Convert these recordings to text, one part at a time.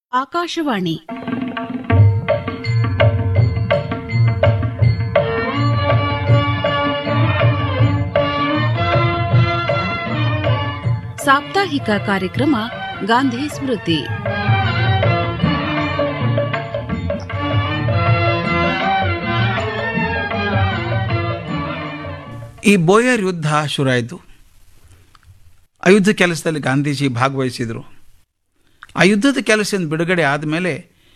ಆಕಾಶವಾಣಿ ಸಾಪ್ತಾಹಿಕ ಕಾರ್ಯಕ್ರಮ ಗಾಂಧಿ ಸ್ಮೃತಿ ಈ ಬೋಯರ್ ಯುದ್ಧ ಶುರುವಾಯಿತು ಆ ಯುದ್ಧ ಕೆಲಸದಲ್ಲಿ ಗಾಂಧೀಜಿ ಭಾಗವಹಿಸಿದರು ಆ ಯುದ್ಧದ ಕೆಲಸದಿಂದ ಬಿಡುಗಡೆ ಆದಮೇಲೆ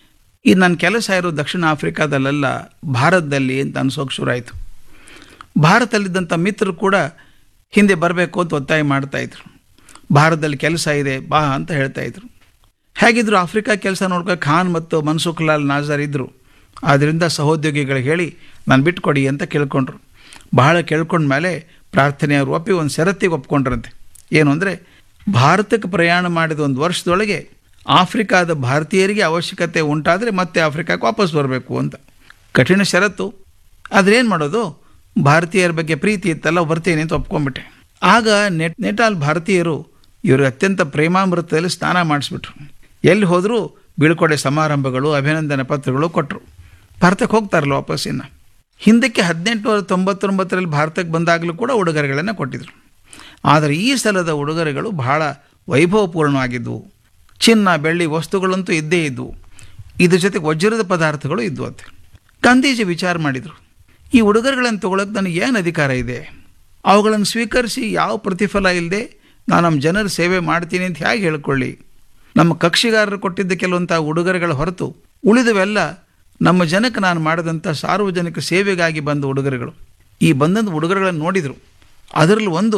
ಈ ನನ್ನ ಕೆಲಸ ಇರೋ ದಕ್ಷಿಣ ಆಫ್ರಿಕಾದಲ್ಲೆಲ್ಲ ಭಾರತದಲ್ಲಿ ಅಂತ ಅನ್ಸೋಕೆ ಶುರುವಾಯಿತು ಭಾರತದಲ್ಲಿದ್ದಂಥ ಮಿತ್ರರು ಕೂಡ ಹಿಂದೆ ಬರಬೇಕು ಅಂತ ಒತ್ತಾಯ ಮಾಡ್ತಾಯಿದ್ರು ಭಾರತದಲ್ಲಿ ಕೆಲಸ ಇದೆ ಬಾ ಅಂತ ಹೇಳ್ತಾಯಿದ್ರು ಹೇಗಿದ್ರು ಆಫ್ರಿಕಾ ಕೆಲಸ ನೋಡ್ಕೊ ಖಾನ್ ಮತ್ತು ಮನ್ಸುಖ್ ಲಾಲ್ ನಾಜರ್ ಇದ್ದರು ಆದ್ದರಿಂದ ಸಹೋದ್ಯೋಗಿಗಳಿಗೆ ಹೇಳಿ ನಾನು ಬಿಟ್ಕೊಡಿ ಅಂತ ಕೇಳ್ಕೊಂಡ್ರು ಬಹಳ ಕೇಳ್ಕೊಂಡ್ಮೇಲೆ ಪ್ರಾರ್ಥನೆ ಅವ್ರು ಒಪ್ಪಿ ಒಂದು ಷರತ್ತಿಗೆ ಒಪ್ಕೊಂಡ್ರಂತೆ ಏನು ಅಂದರೆ ಭಾರತಕ್ಕೆ ಪ್ರಯಾಣ ಮಾಡಿದ ಒಂದು ವರ್ಷದೊಳಗೆ ಆಫ್ರಿಕಾದ ಭಾರತೀಯರಿಗೆ ಅವಶ್ಯಕತೆ ಉಂಟಾದರೆ ಮತ್ತೆ ಆಫ್ರಿಕಾಕ್ಕೆ ವಾಪಸ್ ಬರಬೇಕು ಅಂತ ಕಠಿಣ ಷರತ್ತು ಆದರೆ ಏನು ಮಾಡೋದು ಭಾರತೀಯರ ಬಗ್ಗೆ ಪ್ರೀತಿ ಇತ್ತಲ್ಲ ಬರ್ತೀನಿ ಅಂತ ಒಪ್ಕೊಂಡ್ಬಿಟ್ಟೆ ಆಗ ನೆಟ್ ನೆಟಾಲ್ ಭಾರತೀಯರು ಇವರು ಅತ್ಯಂತ ಪ್ರೇಮಾಮೃತದಲ್ಲಿ ಸ್ನಾನ ಮಾಡಿಸ್ಬಿಟ್ರು ಎಲ್ಲಿ ಹೋದರೂ ಬೀಳ್ಕೊಡೆ ಸಮಾರಂಭಗಳು ಅಭಿನಂದನೆ ಪತ್ರಗಳು ಕೊಟ್ಟರು ಭಾರತಕ್ಕೆ ಹೋಗ್ತಾರಲ್ಲ ವಾಪಸ್ ಇನ್ನು ಹಿಂದಕ್ಕೆ ಹದಿನೆಂಟುನೂರ ತೊಂಬತ್ತೊಂಬತ್ತರಲ್ಲಿ ಭಾರತಕ್ಕೆ ಬಂದಾಗಲೂ ಕೂಡ ಉಡುಗೊರೆಗಳನ್ನು ಕೊಟ್ಟಿದ್ದರು ಆದರೆ ಈ ಸಲದ ಉಡುಗೊರೆಗಳು ಬಹಳ ವೈಭವಪೂರ್ಣವಾಗಿದ್ದವು ಚಿನ್ನ ಬೆಳ್ಳಿ ವಸ್ತುಗಳಂತೂ ಇದ್ದೇ ಇದ್ದವು ಇದ್ರ ಜೊತೆಗೆ ವಜ್ರದ ಪದಾರ್ಥಗಳು ಇದ್ದವು ಅಂತ ಗಾಂಧೀಜಿ ವಿಚಾರ ಮಾಡಿದರು ಈ ಉಡುಗೊರೆಗಳನ್ನು ತೊಗೊಳಕ್ಕೆ ನನಗೆ ಏನು ಅಧಿಕಾರ ಇದೆ ಅವುಗಳನ್ನು ಸ್ವೀಕರಿಸಿ ಯಾವ ಪ್ರತಿಫಲ ಇಲ್ಲದೆ ನಾನು ನಮ್ಮ ಜನರ ಸೇವೆ ಮಾಡ್ತೀನಿ ಅಂತ ಹೇಗೆ ಹೇಳ್ಕೊಳ್ಳಿ ನಮ್ಮ ಕಕ್ಷಿಗಾರರು ಕೊಟ್ಟಿದ್ದ ಕೆಲವಂಥ ಉಡುಗೊರೆಗಳ ಹೊರತು ಉಳಿದವೆಲ್ಲ ನಮ್ಮ ಜನಕ್ಕೆ ನಾನು ಮಾಡಿದಂಥ ಸಾರ್ವಜನಿಕ ಸೇವೆಗಾಗಿ ಬಂದ ಉಡುಗೊರೆಗಳು ಈ ಬಂದಂಥ ಉಡುಗೊರೆಗಳನ್ನು ನೋಡಿದರು ಅದರಲ್ಲಿ ಒಂದು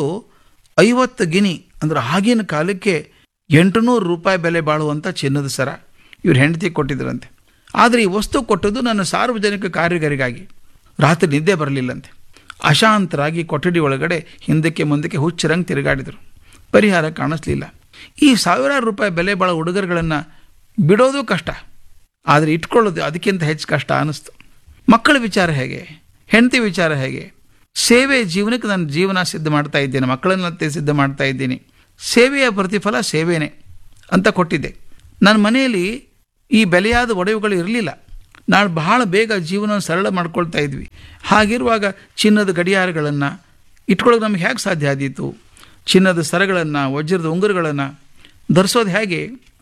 ಐವತ್ತು ಗಿನಿ ಅಂದ್ರೆ ಆಗಿನ ಕಾಲಕ್ಕೆ ಎಂಟುನೂರು ರೂಪಾಯಿ ಬೆಲೆ ಬಾಳುವಂಥ ಚಿನ್ನದ ಸರ ಇವ್ರು ಹೆಂಡತಿ ಕೊಟ್ಟಿದ್ರಂತೆ ಆದರೆ ಈ ವಸ್ತು ಕೊಟ್ಟದ್ದು ನನ್ನ ಸಾರ್ವಜನಿಕ ಕಾರ್ಯಗಾರಿಗಾಗಿ ರಾತ್ರಿ ನಿದ್ದೆ ಬರಲಿಲ್ಲಂತೆ ಅಶಾಂತರಾಗಿ ಕೊಠಡಿ ಒಳಗಡೆ ಹಿಂದಕ್ಕೆ ಮುಂದಕ್ಕೆ ಹುಚ್ಚರಂಗೆ ತಿರುಗಾಡಿದರು ಪರಿಹಾರ ಕಾಣಿಸ್ಲಿಲ್ಲ ಈ ಸಾವಿರಾರು ರೂಪಾಯಿ ಬೆಲೆ ಬಾಳೋ ಉಡುಗೊರೆಗಳನ್ನು ಬಿಡೋದು ಕಷ್ಟ ಆದರೆ ಇಟ್ಕೊಳ್ಳೋದು ಅದಕ್ಕಿಂತ ಹೆಚ್ಚು ಕಷ್ಟ ಅನ್ನಿಸ್ತು ಮಕ್ಕಳ ವಿಚಾರ ಹೇಗೆ ಹೆಂಡತಿ ವಿಚಾರ ಹೇಗೆ ಸೇವೆ ಜೀವನಕ್ಕೆ ನಾನು ಜೀವನ ಸಿದ್ಧ ಮಾಡ್ತಾ ಇದ್ದೇನೆ ಮಕ್ಕಳನ್ನಂತೆ ಸಿದ್ಧ ಮಾಡ್ತಾ ಇದ್ದೀನಿ ಸೇವೆಯ ಪ್ರತಿಫಲ ಸೇವೆನೇ ಅಂತ ಕೊಟ್ಟಿದ್ದೆ ನನ್ನ ಮನೆಯಲ್ಲಿ ಈ ಬೆಲೆಯಾದ ಒಡವೆಗಳು ಇರಲಿಲ್ಲ ನಾನು ಬಹಳ ಬೇಗ ಜೀವನ ಸರಳ ಮಾಡ್ಕೊಳ್ತಾ ಇದ್ವಿ ಹಾಗಿರುವಾಗ ಚಿನ್ನದ ಗಡಿಯಾರಗಳನ್ನು ಇಟ್ಕೊಳ್ಳೋಕೆ ನಮಗೆ ಹೇಗೆ ಸಾಧ್ಯ ಆದೀತು ಚಿನ್ನದ ಸರಗಳನ್ನು ವಜ್ರದ ಉಂಗುರಗಳನ್ನು ಧರಿಸೋದು ಹೇಗೆ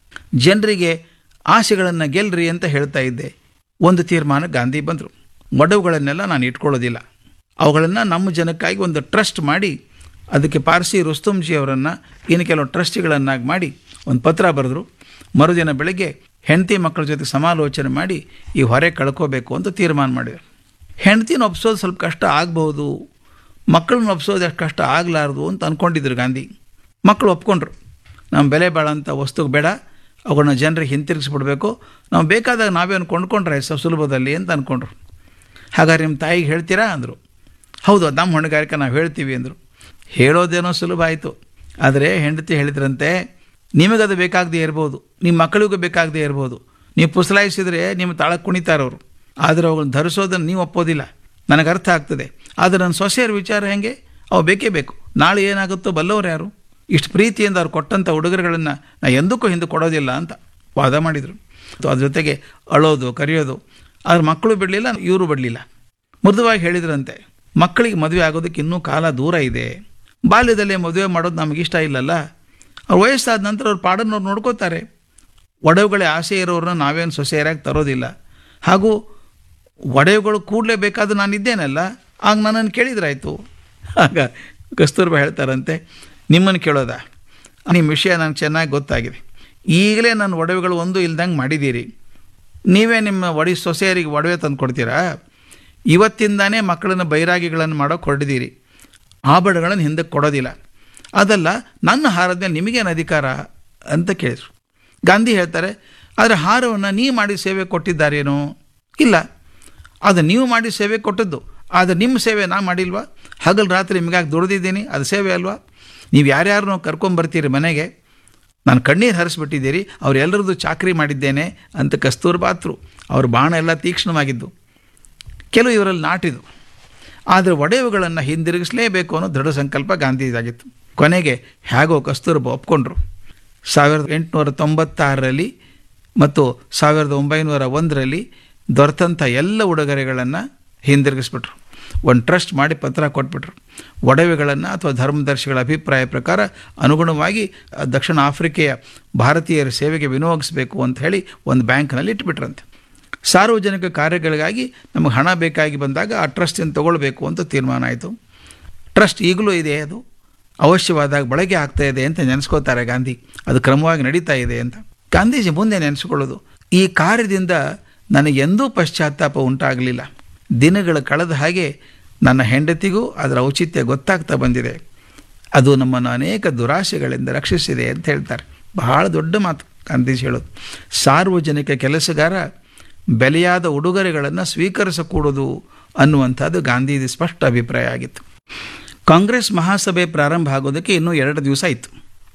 ಜನರಿಗೆ ಆಸೆಗಳನ್ನು ಗೆಲ್ರಿ ಅಂತ ಹೇಳ್ತಾ ಇದ್ದೆ ಒಂದು ತೀರ್ಮಾನ ಗಾಂಧಿ ಬಂದರು ಒಡವುಗಳನ್ನೆಲ್ಲ ನಾನು ಇಟ್ಕೊಳ್ಳೋದಿಲ್ಲ ಅವುಗಳನ್ನು ನಮ್ಮ ಜನಕ್ಕಾಗಿ ಒಂದು ಟ್ರಸ್ಟ್ ಮಾಡಿ ಅದಕ್ಕೆ ಪಾರ್ಸಿ ರುಸ್ತುಂಜಿ ಅವರನ್ನು ಇನ್ನು ಕೆಲವು ಟ್ರಸ್ಟಿಗಳನ್ನಾಗಿ ಮಾಡಿ ಒಂದು ಪತ್ರ ಬರೆದ್ರು ಮರುದಿನ ಬೆಳಗ್ಗೆ ಹೆಂಡತಿ ಮಕ್ಕಳ ಜೊತೆ ಸಮಾಲೋಚನೆ ಮಾಡಿ ಈ ಹೊರೆ ಕಳ್ಕೋಬೇಕು ಅಂತ ತೀರ್ಮಾನ ಮಾಡಿದರು ಹೆಂಡತಿನ ಒಪ್ಸೋದು ಸ್ವಲ್ಪ ಕಷ್ಟ ಆಗ್ಬೋದು ಮಕ್ಕಳನ್ನ ಒಪ್ಸೋದು ಅಷ್ಟು ಕಷ್ಟ ಆಗಲಾರ್ದು ಅಂತ ಅಂದ್ಕೊಂಡಿದ್ರು ಗಾಂಧಿ ಮಕ್ಕಳು ಒಪ್ಕೊಂಡ್ರು ನಮ್ಮ ಬೆಲೆ ಬಾಳಂಥ ವಸ್ತು ಬೇಡ ಅವುಗಳನ್ನ ಜನರಿಗೆ ಹಿಂತಿರುಗಿಸ್ಬಿಡ್ಬೇಕು ನಾವು ಬೇಕಾದಾಗ ನಾವೇ ಒಂದು ಕೊಂಡ್ಕೊಂಡ್ರೆ ಸ ಸುಲಭದಲ್ಲಿ ಅಂತ ಅಂದ್ಕೊಂಡ್ರು ಹಾಗಾದ್ರೆ ನಿಮ್ಮ ತಾಯಿಗೆ ಹೇಳ್ತೀರಾ ಅಂದರು ಹೌದು ಅದು ನಮ್ಮ ಹೊಣೆಗಾರಿಕೆ ನಾವು ಹೇಳ್ತೀವಿ ಅಂದರು ಹೇಳೋದೇನೋ ಸುಲಭ ಆಯಿತು ಆದರೆ ಹೆಂಡತಿ ಹೇಳಿದ್ರಂತೆ ನಿಮಗದು ಬೇಕಾಗದೇ ಇರ್ಬೋದು ನಿಮ್ಮ ಮಕ್ಕಳಿಗೂ ಬೇಕಾಗದೇ ಇರ್ಬೋದು ನೀವು ಪುಸಲಾಯಿಸಿದರೆ ನಿಮ್ಮ ತಾಳಕ್ಕೆ ಕುಣಿತಾರವರು ಆದರೆ ಅವುಗಳನ್ನ ಧರಿಸೋದನ್ನು ನೀವು ಒಪ್ಪೋದಿಲ್ಲ ನನಗೆ ಅರ್ಥ ಆಗ್ತದೆ ಆದರೆ ನನ್ನ ಸೊಸೆಯರ ವಿಚಾರ ಹೇಗೆ ಅವು ಬೇಕೇ ಬೇಕು ನಾಳೆ ಏನಾಗುತ್ತೋ ಬಲ್ಲವ್ರು ಯಾರು ಇಷ್ಟು ಪ್ರೀತಿಯಿಂದ ಅವ್ರು ಕೊಟ್ಟಂಥ ಉಡುಗೊರೆಗಳನ್ನು ನಾ ಎಂದಕ್ಕೂ ಹಿಂದೆ ಕೊಡೋದಿಲ್ಲ ಅಂತ ವಾದ ಮಾಡಿದರು ಅದ್ರ ಜೊತೆಗೆ ಅಳೋದು ಕರೆಯೋದು ಆದ್ರೆ ಮಕ್ಕಳು ಬಿಡಲಿಲ್ಲ ಇವರು ಬಿಡಲಿಲ್ಲ ಮೃದುವಾಗಿ ಹೇಳಿದ್ರಂತೆ ಮಕ್ಕಳಿಗೆ ಮದುವೆ ಆಗೋದಕ್ಕೆ ಇನ್ನೂ ಕಾಲ ದೂರ ಇದೆ ಬಾಲ್ಯದಲ್ಲೇ ಮದುವೆ ಮಾಡೋದು ನಮಗಿಷ್ಟ ಇಲ್ಲಲ್ಲ ಅವ್ರು ವಯಸ್ಸಾದ ನಂತರ ಅವ್ರ ಪಾಡನ್ನು ಅವ್ರು ನೋಡ್ಕೋತಾರೆ ಒಡವುಗಳೇ ಆಸೆ ಇರೋರನ್ನ ನಾವೇನು ಸೊಸೆಯರಾಗಿ ತರೋದಿಲ್ಲ ಹಾಗೂ ಒಡವೆಗಳು ಕೂಡಲೇಬೇಕಾದ್ರೆ ನಾನು ಇದ್ದೇನಲ್ಲ ಆಗ ನನ್ನನ್ನು ಕೇಳಿದ್ರಾಯ್ತು ಆಗ ಕಸ್ತೂರ್ಬಾ ಹೇಳ್ತಾರಂತೆ ನಿಮ್ಮನ್ನು ಕೇಳೋದ ನಿಮ್ಮ ವಿಷಯ ನನಗೆ ಚೆನ್ನಾಗಿ ಗೊತ್ತಾಗಿದೆ ಈಗಲೇ ನನ್ನ ಒಡವೆಗಳು ಒಂದು ಇಲ್ದಂಗೆ ಮಾಡಿದ್ದೀರಿ ನೀವೇ ನಿಮ್ಮ ಒಡಿ ಸೊಸೆಯರಿಗೆ ಒಡವೆ ತಂದು ಕೊಡ್ತೀರಾ ಇವತ್ತಿಂದಾನೇ ಮಕ್ಕಳನ್ನು ಬೈರಾಗಿಗಳನ್ನು ಮಾಡೋಕೆ ಹೊರಡಿದ್ದೀರಿ ಆಭರಣಗಳನ್ನು ಹಿಂದಕ್ಕೆ ಕೊಡೋದಿಲ್ಲ ಅದಲ್ಲ ನನ್ನ ಹಾರದ ಮೇಲೆ ನಿಮಗೇನು ಅಧಿಕಾರ ಅಂತ ಕೇಳಿದ್ರು ಗಾಂಧಿ ಹೇಳ್ತಾರೆ ಆದರೆ ಹಾರವನ್ನು ನೀವು ಮಾಡಿ ಸೇವೆ ಕೊಟ್ಟಿದ್ದಾರೇನೋ ಇಲ್ಲ ಅದು ನೀವು ಮಾಡಿ ಸೇವೆ ಕೊಟ್ಟದ್ದು ಆದರೆ ನಿಮ್ಮ ಸೇವೆ ನಾ ಮಾಡಿಲ್ವಾ ಹಗಲು ರಾತ್ರಿ ನಿಮಗಾಗಿ ದುಡ್ದಿದ್ದೀನಿ ಅದು ಸೇವೆ ಅಲ್ವಾ ನೀವು ಯಾರ್ಯಾರನ್ನೋ ಕರ್ಕೊಂಬರ್ತೀರಿ ಮನೆಗೆ ನಾನು ಕಣ್ಣೀರು ಹರಿಸ್ಬಿಟ್ಟಿದ್ದೀರಿ ಅವರೆಲ್ಲರದ್ದು ಚಾಕ್ರಿ ಮಾಡಿದ್ದೇನೆ ಅಂತ ಕಸ್ತೂರ್ಬಾತ್ರು ಅವ್ರ ಬಾಣ ಎಲ್ಲ ತೀಕ್ಷ್ಣವಾಗಿದ್ದು ಕೆಲವು ಇವರಲ್ಲಿ ನಾಟಿದು ಆದರೆ ಒಡೆಯುಗಳನ್ನು ಹಿಂದಿರುಗಿಸಲೇಬೇಕು ಅನ್ನೋ ದೃಢ ಸಂಕಲ್ಪ ಗಾಂಧೀಜಾಗಿತ್ತು ಕೊನೆಗೆ ಹೇಗೋ ಕಸ್ತೂರ್ಬಾ ಒಪ್ಕೊಂಡ್ರು ಸಾವಿರದ ಎಂಟುನೂರ ತೊಂಬತ್ತಾರರಲ್ಲಿ ಮತ್ತು ಸಾವಿರದ ಒಂಬೈನೂರ ಒಂದರಲ್ಲಿ ದೊರೆತಂಥ ಎಲ್ಲ ಉಡುಗೊರೆಗಳನ್ನು ಹಿಂದಿರುಗಿಸ್ಬಿಟ್ರು ಒಂದು ಟ್ರಸ್ಟ್ ಮಾಡಿ ಪತ್ರ ಕೊಟ್ಬಿಟ್ರು ಒಡವೆಗಳನ್ನು ಅಥವಾ ಧರ್ಮದರ್ಶಿಗಳ ಅಭಿಪ್ರಾಯ ಪ್ರಕಾರ ಅನುಗುಣವಾಗಿ ಆ, ದಕ್ಷಿಣ ಆಫ್ರಿಕೆಯ ಭಾರತೀಯರ ಸೇವೆಗೆ ವಿನಿಯೋಗಿಸಬೇಕು ಅಂತ ಹೇಳಿ ಒಂದು ಬ್ಯಾಂಕ್ನಲ್ಲಿ ಇಟ್ಬಿಟ್ರಂತೆ ಸಾರ್ವಜನಿಕ ಕಾರ್ಯಗಳಿಗಾಗಿ ನಮಗೆ ಹಣ ಬೇಕಾಗಿ ಬಂದಾಗ ಆ ಟ್ರಸ್ಟಿಂದ ತಗೊಳ್ಬೇಕು ಅಂತ ತೀರ್ಮಾನ ಆಯಿತು ಟ್ರಸ್ಟ್ ಈಗಲೂ ಇದೆ ಅದು ಅವಶ್ಯವಾದಾಗ ಬಳಕೆ ಆಗ್ತಾ ಇದೆ ಅಂತ ನೆನೆಸ್ಕೋತಾರೆ ಗಾಂಧಿ ಅದು ಕ್ರಮವಾಗಿ ನಡೀತಾ ಇದೆ ಅಂತ ಗಾಂಧೀಜಿ ಮುಂದೆ ನೆನೆಸ್ಕೊಳ್ಳೋದು ಈ ಕಾರ್ಯದಿಂದ ನನಗೆಂದೂ ಪಶ್ಚಾತ್ತಾಪ ಉಂಟಾಗಲಿಲ್ಲ ದಿನಗಳು ಕಳೆದ ಹಾಗೆ ನನ್ನ ಹೆಂಡತಿಗೂ ಅದರ ಔಚಿತ್ಯ ಗೊತ್ತಾಗ್ತಾ ಬಂದಿದೆ ಅದು ನಮ್ಮನ್ನು ಅನೇಕ ದುರಾಶೆಗಳಿಂದ ರಕ್ಷಿಸಿದೆ ಅಂತ ಹೇಳ್ತಾರೆ ಬಹಳ ದೊಡ್ಡ ಮಾತು ಗಾಂಧೀಜಿ ಹೇಳೋದು ಸಾರ್ವಜನಿಕ ಕೆಲಸಗಾರ ಬೆಲೆಯಾದ ಉಡುಗೊರೆಗಳನ್ನು ಸ್ವೀಕರಿಸಕೂಡದು ಅನ್ನುವಂಥದ್ದು ಗಾಂಧೀಜಿ ಸ್ಪಷ್ಟ ಅಭಿಪ್ರಾಯ ಆಗಿತ್ತು ಕಾಂಗ್ರೆಸ್ ಮಹಾಸಭೆ ಪ್ರಾರಂಭ ಆಗೋದಕ್ಕೆ ಇನ್ನೂ ಎರಡು ದಿವಸ ಇತ್ತು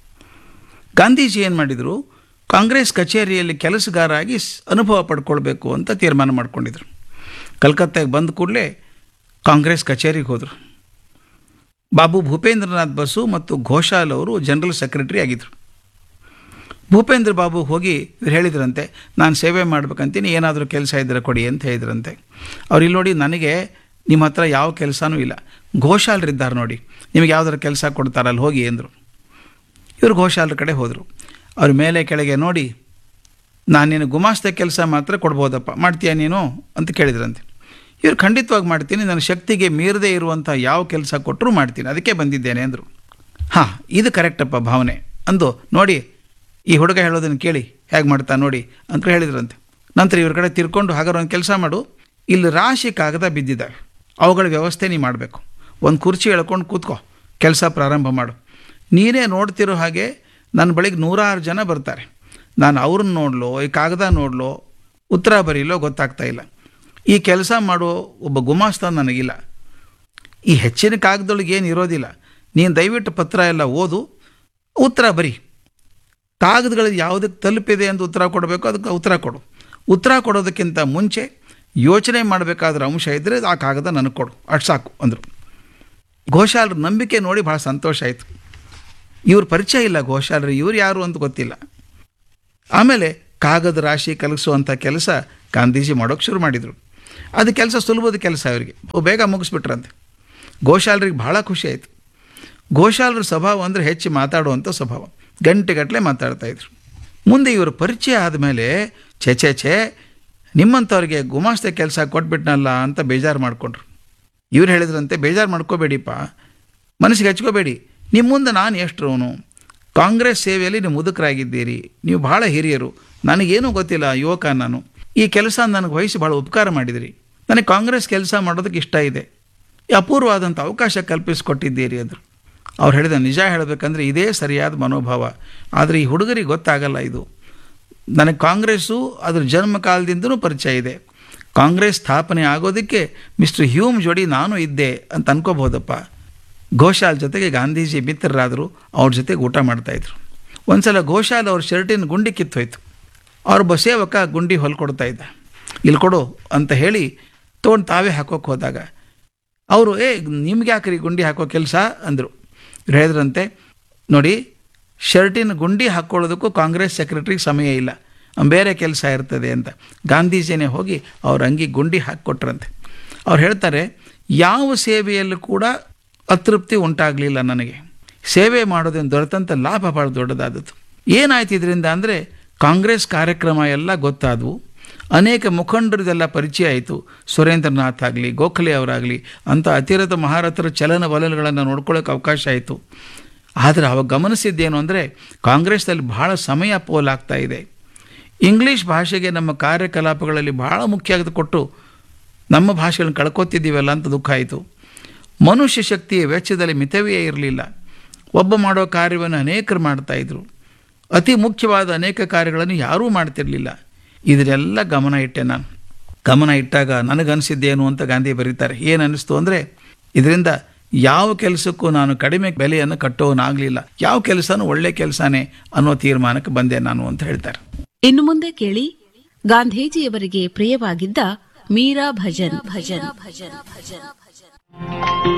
ಗಾಂಧೀಜಿ ಏನು ಮಾಡಿದರು ಕಾಂಗ್ರೆಸ್ ಕಚೇರಿಯಲ್ಲಿ ಕೆಲಸಗಾರ ಆಗಿ ಸ್- ಅನುಭವ ಪಡ್ಕೊಳ್ಬೇಕು ಅಂತ ತೀರ್ಮಾನ ಮಾಡ್ಕೊಂಡಿದ್ರು ಕಲ್ಕತ್ತಾಗೆ ಬಂದ ಕೂಡಲೇ ಕಾಂಗ್ರೆಸ್ ಕಚೇರಿಗೆ ಹೋದರು ಬಾಬು ಭೂಪೇಂದ್ರನಾಥ್ ಬಸು ಮತ್ತು ಘೋಷಾಲ್ ಅವರು ಜನರಲ್ ಸೆಕ್ರೆಟರಿ ಆಗಿದ್ದರು ಭೂಪೇಂದ್ರ ಬಾಬು ಹೋಗಿ ಇವ್ರು ಹೇಳಿದ್ರಂತೆ ನಾನು ಸೇವೆ ಮಾಡ್ಬೇಕಂತೀನಿ ಏನಾದರೂ ಕೆಲಸ ಇದ್ದರೆ ಕೊಡಿ ಅಂತ ಹೇಳಿದ್ರಂತೆ ಅವ್ರು ಇಲ್ಲಿ ನೋಡಿ ನನಗೆ ನಿಮ್ಮ ಹತ್ರ ಯಾವ ಕೆಲಸನೂ ಇಲ್ಲ ಘೋಷಾಲ್ರಿದ್ದಾರೆ ನೋಡಿ ನಿಮಗೆ ಯಾವ್ದಾರು ಕೆಲಸ ಕೊಡ್ತಾರಲ್ಲ ಹೋಗಿ ಅಂದರು ಇವರು ಘೋಷಾಲ್ರ ಕಡೆ ಹೋದರು ಅವ್ರ ಮೇಲೆ ಕೆಳಗೆ ನೋಡಿ ನಾನು ನೀನು ಗುಮಾಸ್ತ ಕೆಲಸ ಮಾತ್ರ ಕೊಡ್ಬೋದಪ್ಪ ಮಾಡ್ತೀಯಾ ನೀನು ಅಂತ ಕೇಳಿದ್ರಂತೆ ಇವ್ರು ಖಂಡಿತವಾಗಿ ಮಾಡ್ತೀನಿ ನನ್ನ ಶಕ್ತಿಗೆ ಮೀರದೇ ಇರುವಂಥ ಯಾವ ಕೆಲಸ ಕೊಟ್ಟರೂ ಮಾಡ್ತೀನಿ ಅದಕ್ಕೆ ಬಂದಿದ್ದೇನೆ ಅಂದರು ಹಾಂ ಇದು ಕರೆಕ್ಟಪ್ಪ ಭಾವನೆ ಅಂದು ನೋಡಿ ಈ ಹುಡುಗ ಹೇಳೋದನ್ನು ಕೇಳಿ ಹೇಗೆ ಮಾಡ್ತಾ ನೋಡಿ ಅಂತ ಹೇಳಿದ್ರಂತೆ ನಂತರ ಇವ್ರ ಕಡೆ ತಿರ್ಕೊಂಡು ಹಾಗಾದ್ರೆ ಒಂದು ಕೆಲಸ ಮಾಡು ಇಲ್ಲಿ ರಾಶಿ ಕಾಗದ ಬಿದ್ದಿದ್ದಾವೆ ಅವುಗಳ ವ್ಯವಸ್ಥೆ ನೀ ಮಾಡಬೇಕು ಒಂದು ಕುರ್ಚಿ ಎಳ್ಕೊಂಡು ಕೂತ್ಕೋ ಕೆಲಸ ಪ್ರಾರಂಭ ಮಾಡು ನೀನೇ ನೋಡ್ತಿರೋ ಹಾಗೆ ನನ್ನ ಬಳಿಗೆ ನೂರಾರು ಜನ ಬರ್ತಾರೆ ನಾನು ಅವ್ರನ್ನ ನೋಡ್ಲೋ ಈ ಕಾಗದ ನೋಡ್ಲೋ ಉತ್ತರ ಬರೀಲೋ ಗೊತ್ತಾಗ್ತಾ ಇಲ್ಲ ಈ ಕೆಲಸ ಮಾಡೋ ಒಬ್ಬ ಗುಮಾಸ್ತ ನನಗಿಲ್ಲ ಈ ಹೆಚ್ಚಿನ ಕಾಗದೊಳಗೆ ಏನು ಇರೋದಿಲ್ಲ ನೀನು ದಯವಿಟ್ಟು ಪತ್ರ ಎಲ್ಲ ಓದು ಉತ್ತರ ಬರಿ ಕಾಗದಗಳು ಯಾವುದಕ್ಕೆ ತಲುಪಿದೆ ಅಂತ ಉತ್ತರ ಕೊಡಬೇಕು ಅದಕ್ಕೆ ಉತ್ತರ ಕೊಡು ಉತ್ತರ ಕೊಡೋದಕ್ಕಿಂತ ಮುಂಚೆ ಯೋಚನೆ ಮಾಡಬೇಕಾದ್ರ ಅಂಶ ಇದ್ದರೆ ಆ ಕಾಗದ ನನಗೆ ಕೊಡು ಅಷ್ಟು ಸಾಕು ಅಂದರು ಘೋಷಾಲ್ರ ನಂಬಿಕೆ ನೋಡಿ ಭಾಳ ಸಂತೋಷ ಆಯಿತು ಇವ್ರ ಪರಿಚಯ ಇಲ್ಲ ಘೋಷಾಲ್ರು ಇವ್ರು ಯಾರು ಅಂತ ಗೊತ್ತಿಲ್ಲ ಆಮೇಲೆ ಕಾಗದ ರಾಶಿ ಕಲಗಿಸುವಂಥ ಕೆಲಸ ಗಾಂಧೀಜಿ ಮಾಡೋಕ್ಕೆ ಶುರು ಮಾಡಿದರು ಅದು ಕೆಲಸ ಸುಲಭದ ಕೆಲಸ ಅವರಿಗೆ ಬೇಗ ಮುಗಿಸ್ಬಿಟ್ರಂತೆ ಘೋಷಾಲ್ರಿಗೆ ಭಾಳ ಖುಷಿ ಆಯಿತು ಘೋಷಾಲ್ರ ಸ್ವಭಾವ ಅಂದರೆ ಹೆಚ್ಚು ಮಾತಾಡುವಂಥ ಸ್ವಭಾವ ಗಂಟೆಗಟ್ಟಲೆ ಮಾತಾಡ್ತಾಯಿದ್ರು ಮುಂದೆ ಇವರು ಪರಿಚಯ ಆದಮೇಲೆ ಛೆ ಛೆ ಛೆ ನಿಮ್ಮಂಥವ್ರಿಗೆ ಗುಮಾಸ್ತೆ ಕೆಲಸ ಕೊಟ್ಬಿಟ್ನಲ್ಲ ಅಂತ ಬೇಜಾರು ಮಾಡಿಕೊಂಡ್ರು ಇವ್ರು ಹೇಳಿದ್ರಂತೆ ಬೇಜಾರು ಮಾಡ್ಕೋಬೇಡಿಪ್ಪ ಮನಸ್ಸಿಗೆ ಹಚ್ಕೋಬೇಡಿ ನಿಮ್ಮ ಮುಂದೆ ನಾನು ಎಷ್ಟರವನು ಕಾಂಗ್ರೆಸ್ ಸೇವೆಯಲ್ಲಿ ನೀವು ಮುದುಕರಾಗಿದ್ದೀರಿ ನೀವು ಭಾಳ ಹಿರಿಯರು ನನಗೇನೂ ಗೊತ್ತಿಲ್ಲ ಯುವಕ ನಾನು ಈ ಕೆಲಸ ನನಗೆ ವಹಿಸಿ ಭಾಳ ಉಪಕಾರ ಮಾಡಿದಿರಿ ನನಗೆ ಕಾಂಗ್ರೆಸ್ ಕೆಲಸ ಮಾಡೋದಕ್ಕೆ ಇಷ್ಟ ಇದೆ ಈ ಅಪೂರ್ವವಾದಂಥ ಅವಕಾಶ ಕಲ್ಪಿಸಿಕೊಟ್ಟಿದ್ದೀರಿ ಅಂದರು ಅವ್ರು ಹೇಳಿದ ನಿಜ ಹೇಳಬೇಕಂದ್ರೆ ಇದೇ ಸರಿಯಾದ ಮನೋಭಾವ ಆದರೆ ಈ ಹುಡುಗರಿಗೆ ಗೊತ್ತಾಗಲ್ಲ ಇದು ನನಗೆ ಕಾಂಗ್ರೆಸ್ಸು ಅದ್ರ ಜನ್ಮ ಕಾಲದಿಂದನೂ ಪರಿಚಯ ಇದೆ ಕಾಂಗ್ರೆಸ್ ಸ್ಥಾಪನೆ ಆಗೋದಕ್ಕೆ ಮಿಸ್ಟರ್ ಹ್ಯೂಮ್ ಜೋಡಿ ನಾನು ಇದ್ದೆ ಅಂತ ಅನ್ಕೋಬಹುದಪ್ಪ ಘೋಷಾಲ್ ಜೊತೆಗೆ ಗಾಂಧೀಜಿ ಮಿತ್ರರಾದರು ಅವ್ರ ಜೊತೆಗೆ ಊಟ ಮಾಡ್ತಾಯಿದ್ರು ಒಂದ್ಸಲ ಘೋಷಾಲ್ ಅವ್ರ ಶರ್ಟಿನ ಗುಂಡಿ ಕಿತ್ತೋಯ್ತು ಅವ್ರೊಬ್ಬ ಸೇವಕ ಗುಂಡಿ ಹೊಲ್ಕೊಡ್ತಾ ಇದ್ದ ಇಲ್ಲಿ ಕೊಡು ಅಂತ ಹೇಳಿ ತೊಗೊಂಡು ತಾವೇ ಹಾಕೋಕೆ ಹೋದಾಗ ಅವರು ಏ ನಿಮ್ಗೆ ಯಾಕ್ರಿ ಗುಂಡಿ ಹಾಕೋ ಕೆಲಸ ಅಂದರು ಇವ್ರು ಹೇಳಿದ್ರಂತೆ ನೋಡಿ ಶರ್ಟಿನ ಗುಂಡಿ ಹಾಕ್ಕೊಳ್ಳೋದಕ್ಕೂ ಕಾಂಗ್ರೆಸ್ ಸೆಕ್ರೆಟ್ರಿಗೆ ಸಮಯ ಇಲ್ಲ ಬೇರೆ ಕೆಲಸ ಇರ್ತದೆ ಅಂತ ಗಾಂಧೀಜಿನೇ ಹೋಗಿ ಅವ್ರ ಅಂಗಿ ಗುಂಡಿ ಹಾಕಿಕೊಟ್ರಂತೆ ಅವ್ರು ಹೇಳ್ತಾರೆ ಯಾವ ಸೇವೆಯಲ್ಲೂ ಕೂಡ ಅತೃಪ್ತಿ ಉಂಟಾಗಲಿಲ್ಲ ನನಗೆ ಸೇವೆ ಮಾಡೋದ್ರಿಂದ ದೊರೆತಂಥ ಲಾಭ ಭಾಳ ದೊಡ್ಡದಾದದ್ದು ಏನಾಯ್ತು ಇದರಿಂದ ಅಂದರೆ ಕಾಂಗ್ರೆಸ್ ಕಾರ್ಯಕ್ರಮ ಎಲ್ಲ ಗೊತ್ತಾದವು ಅನೇಕ ಮುಖಂಡರದೆಲ್ಲ ಪರಿಚಯ ಆಯಿತು ಸುರೇಂದ್ರನಾಥ್ ಆಗಲಿ ಗೋಖಲೆ ಅವರಾಗಲಿ ಅಂಥ ಅತಿರಥ ಮಹಾರಥರ ಚಲನವಲನಗಳನ್ನು ನೋಡ್ಕೊಳ್ಳೋಕೆ ಅವಕಾಶ ಆಯಿತು ಆದರೆ ಅವಾಗ ಗಮನಿಸಿದ್ದೇನು ಅಂದರೆ ಕಾಂಗ್ರೆಸ್ನಲ್ಲಿ ಬಹಳ ಸಮಯ ಪೋಲಾಗ್ತಾ ಇದೆ ಇಂಗ್ಲೀಷ್ ಭಾಷೆಗೆ ನಮ್ಮ ಕಾರ್ಯಕಲಾಪಗಳಲ್ಲಿ ಬಹಳ ಮುಖ್ಯ ಕೊಟ್ಟು ನಮ್ಮ ಭಾಷೆಗಳನ್ನು ಕಳ್ಕೊತಿದ್ದೀವಲ್ಲ ಅಂತ ದುಃಖ ಆಯಿತು ಮನುಷ್ಯ ಶಕ್ತಿಯ ವೆಚ್ಚದಲ್ಲಿ ಮಿತವೇ ಇರಲಿಲ್ಲ ಒಬ್ಬ ಮಾಡೋ ಕಾರ್ಯವನ್ನು ಅನೇಕರು ಮಾಡ್ತಾಯಿದ್ರು ಅತಿ ಮುಖ್ಯವಾದ ಅನೇಕ ಕಾರ್ಯಗಳನ್ನು ಯಾರೂ ಮಾಡ್ತಿರಲಿಲ್ಲ ಇದನ್ನೆಲ್ಲ ಗಮನ ಇಟ್ಟೆ ನಾನು ಗಮನ ಇಟ್ಟಾಗ ನನಗನ್ಸಿದ್ದೇನು ಅಂತ ಗಾಂಧಿ ಬರೀತಾರೆ ಏನು ಅನ್ನಿಸ್ತು ಅಂದರೆ ಇದರಿಂದ ಯಾವ ಕೆಲಸಕ್ಕೂ ನಾನು ಕಡಿಮೆ ಬೆಲೆಯನ್ನು ಕಟ್ಟೋನಾಗಲಿಲ್ಲ ಯಾವ ಕೆಲಸನೂ ಒಳ್ಳೆ ಕೆಲಸನೇ ಅನ್ನೋ ತೀರ್ಮಾನಕ್ಕೆ ಬಂದೆ ನಾನು ಅಂತ ಹೇಳ್ತಾರೆ ಇನ್ನು ಮುಂದೆ ಕೇಳಿ ಗಾಂಧೀಜಿಯವರಿಗೆ ಪ್ರಿಯವಾಗಿದ್ದ ಮೀರಾ ಭಜನ್ ಭಜನ್ ಭಜನ್ ಭಜನ್